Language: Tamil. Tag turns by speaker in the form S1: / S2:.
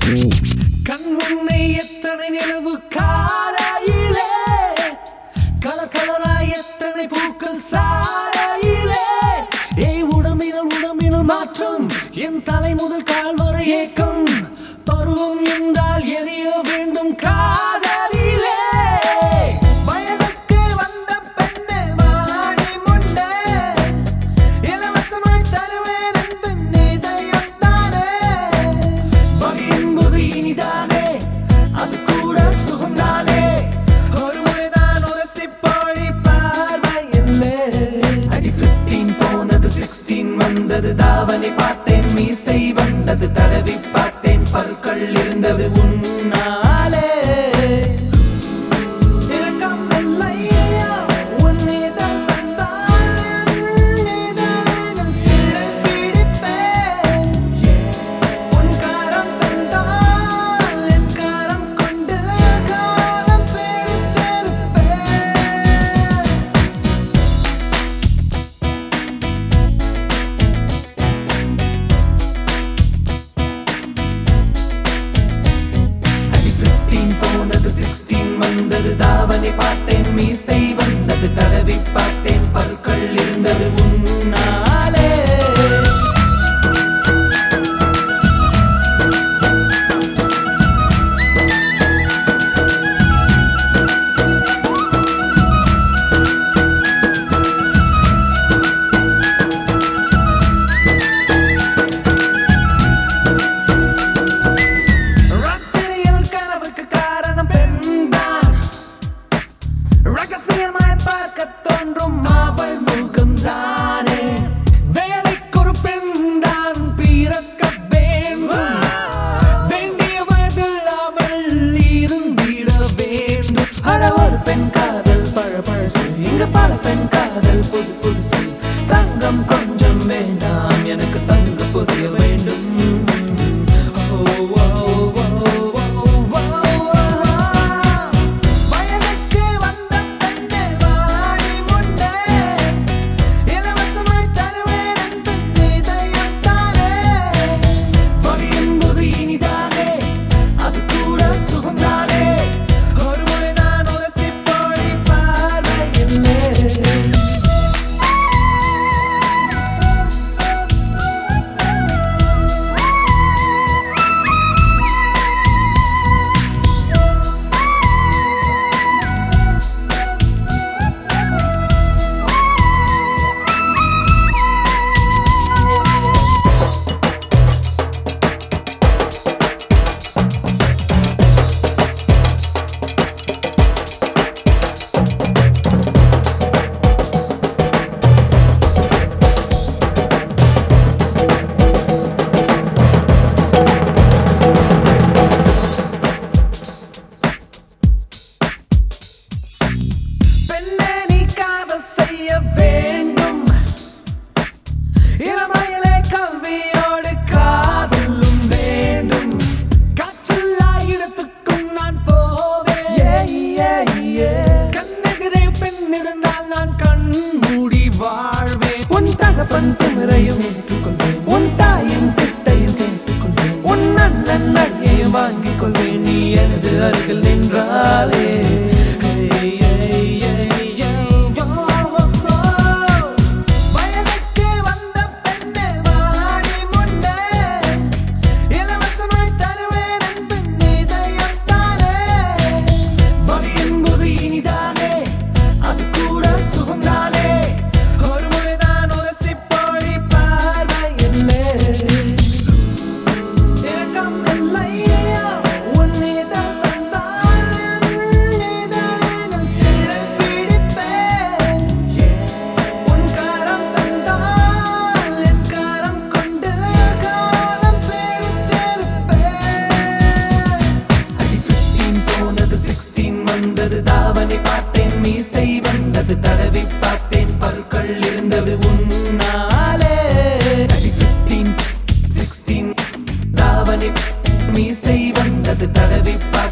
S1: கண் முன்னே எத்தனை நிலவு காலையிலே கலர் கலராய் எத்தனை பூக்கள் சாலையிலே ஏய் உடம்பினல் உடம்பினல் மாற்றம் என் தலை முதல் கால் வரை ஏக்கம் பருவம் என்றால் எரிய வேண்டும் காதலிலே
S2: வயதுக்கு வந்த பெண்ணே வாடி முன்னே இலவசமாய் தருவேன் என்று நிதயம் தானே
S1: வகை என்பது இனிதானே அது கூட சுகம்தானே
S2: ஒரு முறைதான் உரசி போழி பார்வை இல்லை
S1: அடி 15 போனது 16 வந்தது தாவணி பார்த்தேன் மீசை வந்தது தடவி பார்த்தேன் பருக்கள் இருந்தது உன்னாலே
S2: இரக்கம் இல்லையா உன் இதழ் தந்தால் என் இதழை நான் சிறைப்பிடிப்பேன். உன் கரம் தந்தால் என் கரம் கொண்டு காலம் பிடித்திருப்பேன்.
S1: அடி 15 போனது 16 வந்தது தாவணி பார்த்தேன் மீசை வந்தது தடவி பார்த்தேன் பருக்கள் இருந்தது உன்னாலே
S2: ராத்திரியில் கனவுக்கு காரணம் பெண்தான் ரகசியமாய் பார்க்க தோன்றும் அவள் முகம்தானே
S1: வேலைக்கொரு பெண்தான் பிறக்க வேண்டும் வேண்டிய வயதில் அவள் இருந்திட வேண்டும்
S2: அட ஒரு பெண் காதல் பழபழசு இங்க பல பெண் காதல் புது புதுசு தங்கம் கொஞ்சம் வேண்டாம் எனக்கு தங்க புரிய வேண்டும் ஓ, ஓ, ஓ, ஓ, ஓ, ஓ. வயதுக்கு வந்த பெண்ணே வாடி முன்னே இலவசமாய் தருவேன் என்று இதயம் தானே
S1: வலி என்பது இனிதானே அது கூட சுகம்தானே
S2: ஒரு முறைதான் உரசி போடி பார்வையில்லை பெண்ணே நீ காதல் செய்ய வேண்டும் இளமையிலே கல்வியோடு காதலும் வேண்டும்
S1: காற்றல்லா இடத்துக்கும் நான் போவேன் கண்ணெதிரே பெண் இருந்தால் நான் கண் மூடி வாழ்வேன்
S2: உன் தகப்பன் திமிரையும் ஏற்றுக்கொள்வேன் உன் தாயின் திட்டையும் ஏற்றுக்கொள்வேன் உன் அண்ணன் நடிகையும் வாங்கிக் கொள்வேன் நீ எனது அருகில் நின்றாலே ஏய், ஏய், ஏய், ஏய், யோ, ஓ, ஓ. வயதுக்கு வந்த பெண்ணே வாடி முன்னே இலவசமாய் தருவேன் என்று இதயம் தானே
S1: வலி என்பது இனிதானே அது கூட சுகம்தானே
S2: ஒரு முறைதான் உரசி போடி பார்வையில்லை இரக்கம் இல்லையா உன் இதழ் தந்தால் என் இதழை நான் சிறைப்பிடிப்பேன். உன் கரம் தந்தால் என் கரம் கொண்டு காலம் பிடித்திருப்பேன்.
S1: அடி 15 போனது 16 வந்தது தாவணி பார்த்தேன் மீசை வந்தது தடவி பார்த்தேன் பருக்கள் இருந்தது உன்னாலே அடி 15 16 தாவணி மீசை வந்தது தடவி பார்த்தேன்